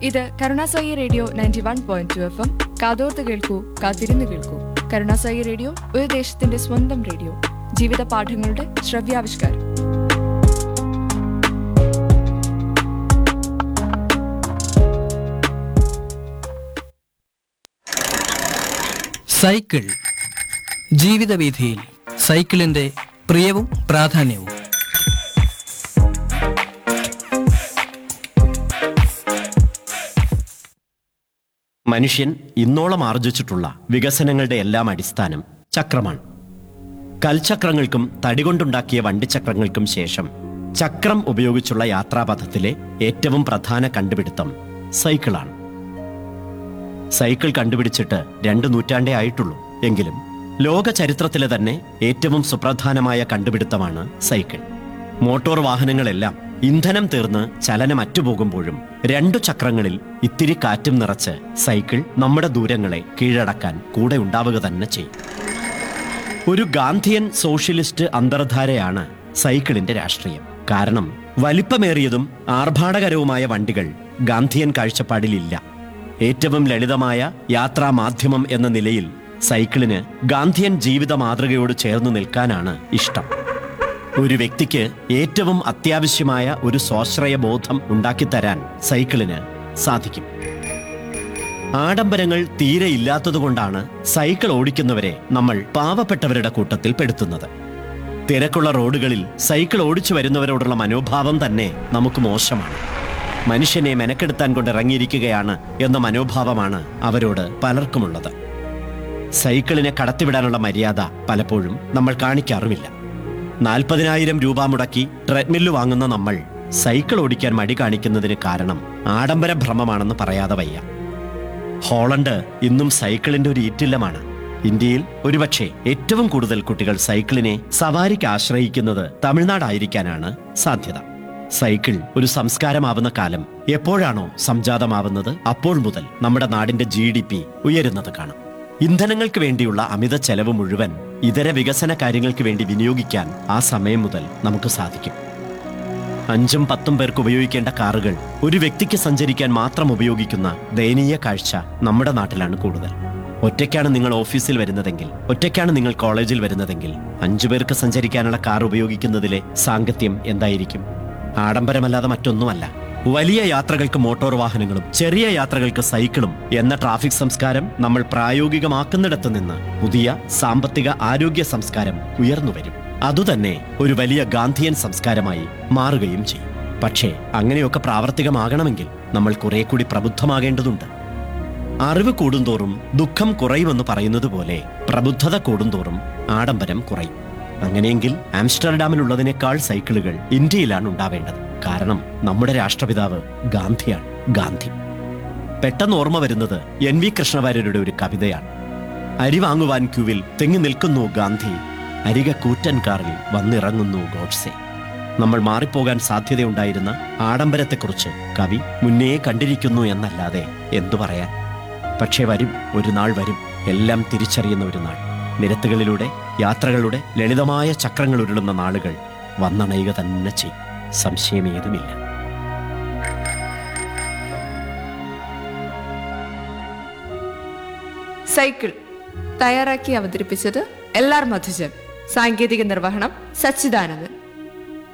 ഇത് കരുണാസായി radio ninety one point two F M കാതോർത്ത് കേൾക്കൂ കാത്തിരുന്ന് കേൾക്കൂ കരുണാസായി റേഡിയോ ഒരു ദേശത്തിന്റെ സ്വന്തം റേഡിയോ ജീവിത പാഠങ്ങളുടെ ശ്രവ്യാവിഷ്കാരം സൈക്കിൾ ജീവിതവീഥിയിൽ സൈക്കിളിന്റെ പ്രിയവും പ്രാധാന്യവും മനുഷ്യൻ ഇന്നോളം ആർജിച്ചിട്ടുള്ള വികസനങ്ങളുടെ എല്ലാം അടിസ്ഥാനം ചക്രമാണ് കൽചക്രങ്ങൾക്കും തടികൊണ്ടുണ്ടാക്കിയ വണ്ടിച്ചക്രങ്ങൾക്കും ശേഷം ചക്രം ഉപയോഗിച്ചുള്ള യാത്രാപഥത്തിലെ ഏറ്റവും പ്രധാന കണ്ടുപിടുത്തം സൈക്കിളാണ് സൈക്കിൾ കണ്ടുപിടിച്ചിട്ട് രണ്ട് നൂറ്റാണ്ടേ ആയിട്ടുള്ളൂ എങ്കിലും ലോക ചരിത്രത്തിലെ തന്നെ ഏറ്റവും സുപ്രധാനമായ കണ്ടുപിടുത്തമാണ് സൈക്കിൾ മോട്ടോർ വാഹനങ്ങളെല്ലാം ഇന്ധനം തീർന്ന് ചലനം അറ്റുപോകുമ്പോഴും രണ്ടു ചക്രങ്ങളിൽ ഇത്തിരി കാറ്റും നിറച്ച് സൈക്കിൾ നമ്മുടെ ദൂരങ്ങളെ കീഴടക്കാൻ കൂടെ ഉണ്ടാവുക തന്നെ ചെയ്യും ഒരു ഗാന്ധിയൻ സോഷ്യലിസ്റ്റ് അന്തർധാരയാണ് സൈക്കിളിന്റെ രാഷ്ട്രീയം കാരണം വലിപ്പമേറിയതും ആർഭാടകരവുമായ വണ്ടികൾ ഗാന്ധിയൻ കാഴ്ചപ്പാടിലില്ല ഏറ്റവും ലളിതമായ യാത്രാ മാധ്യമം എന്ന നിലയിൽ സൈക്കിളിന് ഗാന്ധിയൻ ജീവിത മാതൃകയോട് ചേർന്ന് നിൽക്കാനാണ് ഇഷ്ടം ഒരു വ്യക്തിക്ക് ഏറ്റവും അത്യാവശ്യമായ ഒരു സ്വാശ്രയ ബോധം ഉണ്ടാക്കിത്തരാൻ സൈക്കിളിന് സാധിക്കും ആഡംബരങ്ങൾ തീരെ ഇല്ലാത്തതുകൊണ്ടാണ് സൈക്കിൾ ഓടിക്കുന്നവരെ നമ്മൾ പാവപ്പെട്ടവരുടെ കൂട്ടത്തിൽ പെടുത്തുന്നത് തിരക്കുള്ള റോഡുകളിൽ സൈക്കിൾ ഓടിച്ചു വരുന്നവരോടുള്ള മനോഭാവം തന്നെ നമുക്ക് മോശമാണ് മനുഷ്യനെ മെനക്കെടുത്താൻ കൊണ്ട് ഇറങ്ങിയിരിക്കുകയാണ് എന്ന മനോഭാവമാണ് അവരോട് പലർക്കുമുള്ളത് സൈക്കിളിനെ കടത്തിവിടാനുള്ള മര്യാദ പലപ്പോഴും നമ്മൾ കാണിക്കാറുമില്ല നാൽപ്പതിനായിരം രൂപ മുടക്കി ട്രെഡ്മില്ല് വാങ്ങുന്ന നമ്മൾ സൈക്കിൾ ഓടിക്കാൻ മടി കാണിക്കുന്നതിന് കാരണം ആഡംബര ഭ്രമമാണെന്ന് പറയാതെ വയ്യ ഹോളണ്ട് ഇന്നും സൈക്കിളിന്റെ ഒരു ഈറ്റില്ലമാണ് ഇന്ത്യയിൽ ഒരുപക്ഷെ ഏറ്റവും കൂടുതൽ കുട്ടികൾ സൈക്കിളിനെ സവാരിക്ക് ആശ്രയിക്കുന്നത് തമിഴ്നാടായിരിക്കാനാണ് സാധ്യത സൈക്കിൾ ഒരു സംസ്കാരമാവുന്ന കാലം എപ്പോഴാണോ സംജാതമാവുന്നത് അപ്പോൾ മുതൽ നമ്മുടെ നാടിന്റെ ജി ഡി പി ഉയരുന്നത് കാണാം ഇന്ധനങ്ങൾക്ക് വേണ്ടിയുള്ള അമിത ചെലവ് മുഴുവൻ ഇതര വികസന കാര്യങ്ങൾക്ക് വേണ്ടി വിനിയോഗിക്കാൻ ആ സമയം മുതൽ നമുക്ക് സാധിക്കും അഞ്ചും പത്തും പേർക്ക് ഉപയോഗിക്കേണ്ട കാറുകൾ ഒരു വ്യക്തിക്ക് സഞ്ചരിക്കാൻ മാത്രം ഉപയോഗിക്കുന്ന ദയനീയ കാഴ്ച നമ്മുടെ നാട്ടിലാണ് കൂടുതൽ ഒറ്റയ്ക്കാണ് നിങ്ങൾ ഓഫീസിൽ വരുന്നതെങ്കിൽ ഒറ്റയ്ക്കാണ് നിങ്ങൾ കോളേജിൽ വരുന്നതെങ്കിൽ അഞ്ചു പേർക്ക് സഞ്ചരിക്കാനുള്ള കാർ ഉപയോഗിക്കുന്നതിലെ സാങ്കത്യം എന്തായിരിക്കും ആഡംബരമല്ലാതെ മറ്റൊന്നുമല്ല വലിയ യാത്രകൾക്ക് മോട്ടോർ വാഹനങ്ങളും ചെറിയ യാത്രകൾക്ക് സൈക്കിളും എന്ന ട്രാഫിക് സംസ്കാരം നമ്മൾ പ്രായോഗികമാക്കുന്നിടത്ത് നിന്ന് പുതിയ സാമ്പത്തിക ആരോഗ്യ സംസ്കാരം ഉയർന്നു വരും അതുതന്നെ ഒരു വലിയ ഗാന്ധിയൻ സംസ്കാരമായി മാറുകയും ചെയ്യും പക്ഷേ അങ്ങനെയൊക്കെ പ്രാവർത്തികമാകണമെങ്കിൽ നമ്മൾ കുറെ കൂടി പ്രബുദ്ധമാകേണ്ടതുണ്ട് അറിവ് കൂടുന്തോറും ദുഃഖം കുറയുമെന്ന് പറയുന്നത് പോലെ പ്രബുദ്ധത കൂടുന്തോറും ആഡംബരം കുറയും അങ്ങനെയെങ്കിൽ ആംസ്റ്റർഡാമിലുള്ളതിനേക്കാൾ സൈക്കിളുകൾ ഇന്ത്യയിലാണ് ഉണ്ടാവേണ്ടത് കാരണം നമ്മുടെ രാഷ്ട്രപിതാവ് ഗാന്ധിയാണ് ഗാന്ധി പെട്ടെന്ന് ഓർമ്മ വരുന്നത് എൻ വി കൃഷ്ണവാര്യരുടെ ഒരു കവിതയാണ് അരി വാങ്ങുവാൻ ക്യൂവിൽ തെങ്ങി നിൽക്കുന്നു ഗാന്ധി അരിക കൂറ്റൻ കാറിൽ വന്നിറങ്ങുന്നു ഗോഡ്സെ നമ്മൾ മാറിപ്പോകാൻ സാധ്യതയുണ്ടായിരുന്ന ആഡംബരത്തെക്കുറിച്ച് കവി മുന്നേ കണ്ടിരിക്കുന്നു എന്നല്ലാതെ എന്തു പറയാൻ പക്ഷേ വരും ഒരു നാൾ വരും എല്ലാം തിരിച്ചറിയുന്ന ഒരു നാൾ നിരത്തുകളിലൂടെ യാത്രകളുടെ ലളിതമായ ചക്രങ്ങൾ ഉരുളുന്ന നാളുകൾ വന്നണയുക തന്നെ ചെയ്യും സംശയമേതുമില്ല സൈക്കിൾ തയ്യാറാക്കി അവതരിപ്പിച്ചത് എൽ ആർ മധുജൻ സാങ്കേതിക നിർവഹണം സച്ചിദാനന്ദൻ